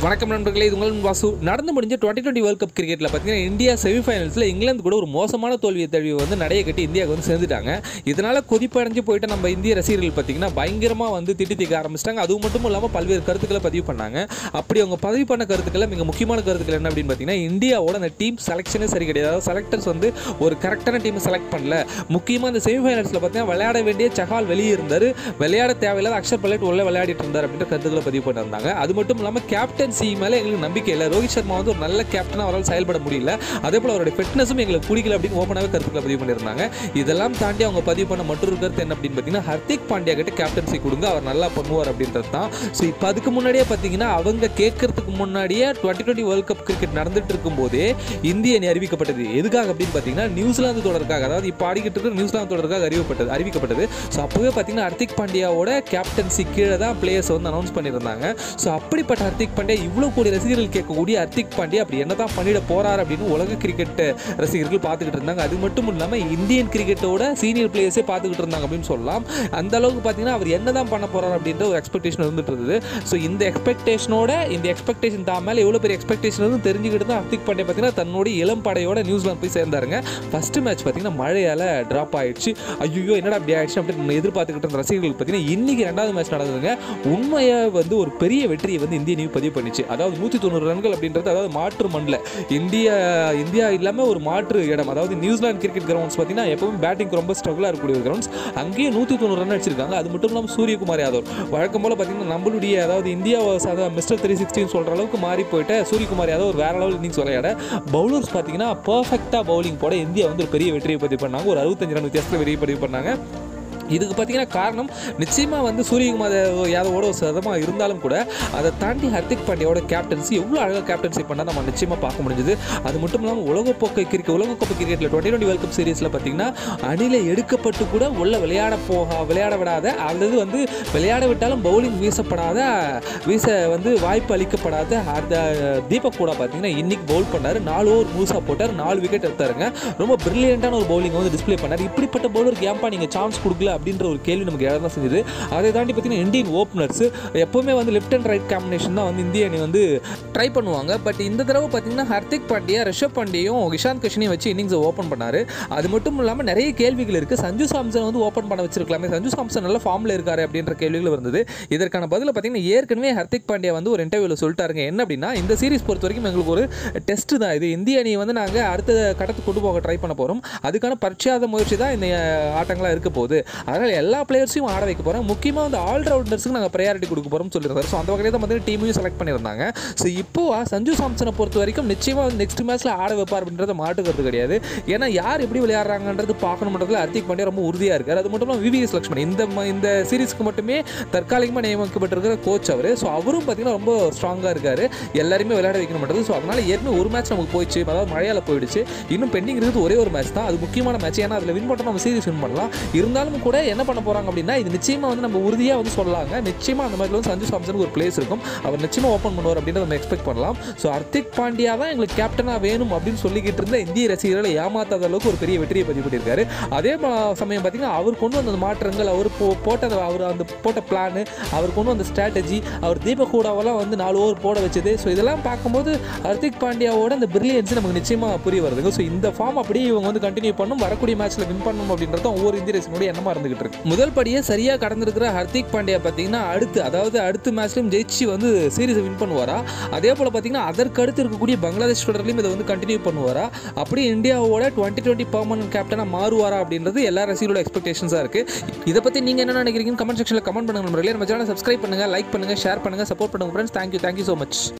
வணக்கம் நண்பர்களே இது உங்கள் வாசு நடந்து முடிஞ்ச டுவெண்ட்டி டுவெண்ட்டி வேர்ல்ட் கப் கிரிக்கெட்டில் பார்த்தீங்கன்னா இந்தியா செமிஃபைனல்ஸில் இங்கிலாந்து கூட ஒரு மோசமான தோல்வியை தழுவி வந்து நடைய கட்டி இந்தியாவுக்கு வந்து சேர்ந்துட்டாங்க இதனால் கொதிப்படைஞ்சு போயிட்டு நம்ம இந்திய ரசிகர்கள் பார்த்தீங்கன்னா பயங்கரமாக வந்து திட்டி திக்க ஆரம்பிச்சிட்டாங்க அது மட்டும் இல்லாமல் பல்வேறு கருத்துக்களை பதிவு பண்ணாங்க அப்படி அவங்க பதிவு பண்ண கருத்துக்களை மிக முக்கியமான கருத்துக்கள் என்ன அப்படின்னு பார்த்தீங்கன்னா இந்தியாவோட அந்த டீம் செலெக்ஷனே சரி கிடையாது அதாவது செலக்டர்ஸ் வந்து ஒரு கரெக்டான டீமை செலக்ட் பண்ணல முக்கியமாக இந்த செமிஃபைனல்ஸில் பார்த்தீங்கன்னா விளையாட வேண்டிய சஹால் வெளியே இருந்தார் விளையாட தேவையில்லாத அக்ஷர் பல்லட் உள்ள விளையாடிட்டு இருந்தார் அப்படின்ற கருத்துக்களை பதிவு பண்ணியிருந்தாங்க அது மட்டும் இல்லாமல் கேப்டன்சி மேலே எங்களுக்கு நம்பிக்கை இல்லை ரோஹித் சர்மா வந்து ஒரு நல்ல கேப்டனாக அவரால் செயல்பட முடியல அதே போல் அவருடைய ஃபிட்னஸும் எங்களுக்கு பிடிக்கல அப்படின்னு ஓப்பனாகவே கருத்துக்களை பதிவு பண்ணியிருந்தாங்க இதெல்லாம் தாண்டி அவங்க பதிவு பண்ண மற்றொரு கருத்து என்ன அப்படின்னு பார்த்தீங்கன்னா ஹர்திக் பாண்டியா கிட்ட கேப்டன்சி கொடுங்க அவர் நல்லா பண்ணுவார் அப்படின்றது தான் ஸோ இப்போ அதுக்கு முன்னாடியே பார்த்தீங்கன்னா அவங்க கேட்கறதுக்கு முன்னாடியே twenty twenty world cup cricket நடந்துட்டு இருக்கும்போதே இந்திய அணி அறிவிக்கப்பட்டது எதுக்காக அப்படின்னு பார்த்தீங்கன்னா நியூசிலாந்து தொடருக்காக அதாவது இப்போ ஆடிக்கிட்டு இருக்கிற நியூசிலாந்து தொடருக்காக அறிவிக்கப்பட்டது அறிவிக்கப்பட்டது ஸோ அப்போவே பார்த்தீங்கன்னா ஹர்திக் பாண்டியாவோட கேப்டன்சி கீழே தான் பிளேயர்ஸ் வந்து அனௌன்ஸ் பண்ணியிருந்தாங்க ஸோ அப்படிப்பட்ட ஹர்திக் பாண்டியா இவ்வளோ கோடி ரசிகர்கள் கேட்கக்கூடிய ஹர்திக் பாண்டியா அப்படி என்ன தான் பண்ணிட போறார் அப்படின்னு உலக கிரிக்கெட் ரசிகர்கள் பார்த்துக்கிட்டு இருந்தாங்க அது மட்டும் இல்லாமல் இந்தியன் கிரிக்கெட்டோட சீனியர் பிளேயர்ஸே பார்த்துக்கிட்டு இருந்தாங்க அப்படின்னு சொல்லலாம் அந்த அளவுக்கு பார்த்தீங்கன்னா அவர் என்ன தான் பண்ண போறார் அப்படின்ற ஒரு எக்ஸ்பெக்டேஷன் இருந்துட்டு இருந்தது ஸோ இந்த எக்ஸ்பெக்டேஷனோட இந்த எக்ஸ்பெக்டேஷன் தான் மேலே எவ்வளோ பெரிய எக்ஸ்பெக்டேஷன் வந்து தெரிஞ்சுக்கிட்டு தான் ஹர்திக் பாண்டியா பார்த்தீங்கன்னா தன்னுடைய இளம் படையோட நியூசிலாந்து போய் சேர்ந்தாருங்க ஃபர்ஸ்ட் மேட்ச் பார்த்தீங்கன்னா மழையால் ட்ராப் ஆயிடுச்சு ஐயோ என்னடா அப்படி ஆயிடுச்சு அப்படின்னு எதிர்பார்த்துக்கிட்டு இருந்த ரசிகர்களுக்கு பார்த்தீங்கன்னா இன்னைக்கு ரெண்டாவது மேட்ச் நடந்ததுங்க உண்மையாக வந்து ஒரு பெரிய வெற்றியை வந்து இந்திய அணி பதிவு பண்ணிச்சு அதாவது நூற்றி தொண்ணூறு ரன்கள் அப்படின்றது அதாவது மாற்று மண்ணில் இந்தியா இந்தியா இல்லாமல் ஒரு மாற்று இடம் அதாவது நியூசிலாந்து கிரிக்கெட் கிரவுண்ட்ஸ் பார்த்தீங்கன்னா எப்பவும் பேட்டிங் ரொம்ப ஸ்ட்ரகிளாக இருக்கக்கூடிய ஒரு கிரவுண்ட்ஸ் அங்கேயே நூற்றி தொண்ணூறு ரன் அடிச்சிருக்காங்க அது மட்டும் இல்லாமல் சூரியகுமார் யாதவ் வழக்கம் போல் பார்த்தீங்கன்னா நம்மளுடைய அதாவது இந்தியாவை சாதா மிஸ்டர் த்ரீ சிக்ஸ்டின்னு சொல்கிற அளவுக்கு மாறி போயிட்டு சூரியகுமார் யாதவ் ஒரு வேற லெவல் இன்னிங்ஸ் விளையாட பவுலர்ஸ் பார்த்தீங்கன்னா பர்ஃபெக்டாக பவுலிங் போட இந்தியா வந்து ஒரு பெரிய வெற்றியை பதிவு பண்ணாங்க ஒரு அறுபத்தஞ்சு ரன் வித்தியாசத்தில் வெற்றியை பதிவு பண்ணாங்க இதுக்கு பார்த்தீங்கன்னா காரணம் நிச்சயமாக வந்து சூரியகுமார் யாதவோட ஒரு சதமாக இருந்தாலும் கூட அதை தாண்டி ஹர்திக் பாண்டியாவோட கேப்டன்சி எவ்வளோ அழகாக கேப்டன்சி பண்ணால் நம்ம நிச்சயமாக பார்க்க முடிஞ்சது அது மட்டும் இல்லாமல் உலகப்போக்கை கிரிக்கெட் உலகக்கோப்பை கிரிக்கெட்டில் டுவெண்ட்டி டுவெண்ட்டி வேர்ல்ட் கப் சீரிஸில் பார்த்தீங்கன்னா அணில எடுக்கப்பட்டு கூட உள்ள விளையாட போக விளையாட விடாத அல்லது வந்து விளையாட விட்டாலும் பவுலிங் வீசப்படாத வீச வந்து வாய்ப்பு அளிக்கப்படாத அந்த தீபக் கூட பார்த்தீங்கன்னா இன்னைக்கு பவுல் பண்ணார் நாலு ஓவர் மூசா போட்டார் நாலு விக்கெட் எடுத்தாருங்க ரொம்ப பிரில்லியண்டான ஒரு பவுலிங் வந்து டிஸ்ப்ளே பண்ணார் இப்படிப்பட்ட பவுலருக்கு ஏன்பா நீங்கள் சான்ஸ் கொடுக்கல அப்படின்ற ஒரு கேள்வி நமக்கு எழ தான் செஞ்சது அதை தாண்டி பார்த்தீங்கன்னா இந்தியன் ஓப்பனர்ஸ் எப்போவுமே வந்து லெஃப்ட் அண்ட் ரைட் காம்பினேஷன் தான் வந்து இந்திய அணி வந்து ட்ரை பண்ணுவாங்க பட் இந்த தடவை பார்த்தீங்கன்னா ஹர்திக் பாண்டியா ரிஷப் பாண்டியும் இஷாந்த் கிஷனையும் வச்சு இன்னிங்ஸை ஓப்பன் பண்ணார் அது மட்டும் இல்லாமல் நிறைய கேள்விகள் இருக்குது சஞ்சு சாம்சன் வந்து ஓப்பன் பண்ண வச்சிருக்கலாமே சஞ்சு சாம்சன் நல்ல ஃபார்மில் இருக்காரு அப்படின்ற கேள்விகள் இருந்தது இதற்கான பதில் பார்த்தீங்கன்னா ஏற்கனவே ஹர்திக் பாண்டியா வந்து ஒரு இன்டர்வியூவில் சொல்லிட்டாருங்க என்ன அப்படின்னா இந்த சீரிஸ் பொறுத்த வரைக்கும் எங்களுக்கு ஒரு டெஸ்ட் தான் இது இந்திய அணி வந்து நாங்கள் அடுத்த கட்டத்துக்கு கொண்டு போக ட்ரை பண்ண போகிறோம் அதுக்கான பரிட்சாத முயற்சி தான் இந்த ஆட்டங்களாக இருக்க போகுது அதனால் எல்லா பிளேயர்ஸையும் ஆட வைக்க போகிறோம் முக்கியமாக வந்து ஆல்ரவுண்டர்ஸுக்கு நாங்கள் ப்ரையாரிட்டி கொடுக்க போகிறோம்னு சொல்லியிருந்தாரு ஸோ அந்த வகையில் தான் வந்து டீமையும் செலக்ட் பண்ணியிருந்தாங்க ஸோ இப்போ சஞ்சு சாம்சனை பொறுத்த வரைக்கும் நிச்சயமாக வந்து நெக்ஸ்ட் மேட்ச்சில் ஆட வைப்பார் அப்படின்றத மாட்டுக்கிறது கிடையாது ஏன்னா யார் எப்படி விளையாடுறாங்கன்றது பார்க்கணுன்றதுல ஹர்திக் பாண்டியா ரொம்ப உறுதியாக இருக்கார் அது மட்டும் இல்லாமல் விவிஎஸ் லக்ஷ்மண் இந்த ம- இந்த சீரிஸ்க்கு மட்டுமே தற்காலிகமாக நியமிக்கப்பட்டிருக்கிற கோச் அவர் ஸோ அவரும் பார்த்தீங்கன்னா ரொம்ப ஸ்ட்ராங்காக இருக்கார் எல்லாருமே விளையாட வைக்கணும்ன்றது ஸோ அதனால் ஏற்கனவே ஒரு மேட்ச் நமக்கு போயிடுச்சு அதாவது மழையால் போயிடுச்சு இன்னும் பெண்டிங் இருக்குது ஒரே ஒரு மேட்ச் தான் அது முக்கியமான மேட்ச் ஏன்னா அதில் வின் பண்ண நம்ம சீரிஸ் வின் பண்ணலாம் இருந்தாலும் கூட என்ன பண்ண போகிறாங்க அப்படின்னா இது நிச்சயமாக வந்து நம்ம உறுதியாக வந்து சொல்லலாங்க நிச்சயமாக அந்த மாதிரி வந்து சஞ்சு சாம்சனுக்கு ஒரு பிளேஸ் இருக்கும் அவர் நிச்சயமாக ஓப்பன் பண்ணுவார் அப்படின்றத நம்ம எக்ஸ்பெக்ட் பண்ணலாம் ஸோ ஹர்திக் பாண்டியா தான் எங்களுக்கு கேப்டனாக வேணும் அப்படின்னு சொல்லிக்கிட்டு இருந்த இந்திய ரசிகர்களை ஏமாத்தாத அளவுக்கு ஒரு பெரிய வெற்றியை பதிவு பண்ணியிருக்காரு அதே ம- சமயம் பார்த்தீங்கன்னா அவர் கொண்டு வந்த அந்த மாற்றங்கள் அவர் போ- போட்ட அந்த அவர் அந்த போட்ட பிளான் அவர் கொண்டு வந்த ஸ்ட்ராட்டஜி அவர் தீபக் கூடாவெல்லாம் வந்து நாலு ஓவர் போட வச்சது ஸோ இதெல்லாம் பார்க்கும்போது ஹர்திக் பாண்டியாவோட அந்த பிரில்லியன்ஸ் நமக்கு நிச்சயமாக புரிய வருதுங்க ஸோ இந்த ஃபார்ம் அப்படியே இவங்க வந்து கண்டினியூ பண்ணும் வரக்கூடிய மேட்ச்சில் வின் பண்ணணும் அப்படின்றது தான் ஒவ்வொரு இந்திய ரசிகனுடைய எண்ணமாக இருந்துகிட்டு இருக்கு முதல் படியே சரியாக கடந்திருக்கிற ஹர்திக் பாண்டியா பார்த்தீங்கன்னா அடுத்து அதாவது அடுத்த மேட்ச்லையும் ஜெயிச்சு வந்து சீரிஸை வின் பண்ணுவாரா அதே போல் பார்த்தீங்கன்னா அதற்கு அடுத்து இருக்கக்கூடிய பங்களாதேஷ் தொடர்லையும் இதை வந்து கண்டினியூ பண்ணுவாரா அப்படி இந்தியாவோட டுவெண்ட்டி டுவெண்ட்டி பர்மனன்ட் கேப்டனாக மாறுவாரா அப்படின்றது எல்லா ரசிகர்களோட எக்ஸ்பெக்டேஷன்ஸாக இருக்குது இதை பற்றி நீங்கள் என்ன நினைக்கிறீங்கன்னு கமெண்ட் செக்ஷனில் கமெண்ட் பண்ணுங்க நண்பர்களே நம்ம சேனலை சப்ஸ்கிரைப் பண்ணுங்கள் லைக் பண்ணுங்கள் ஷேர் பண்ணுங்கள் சப்போர்ட் பண்ணுங்கள் friends thank you thank you so much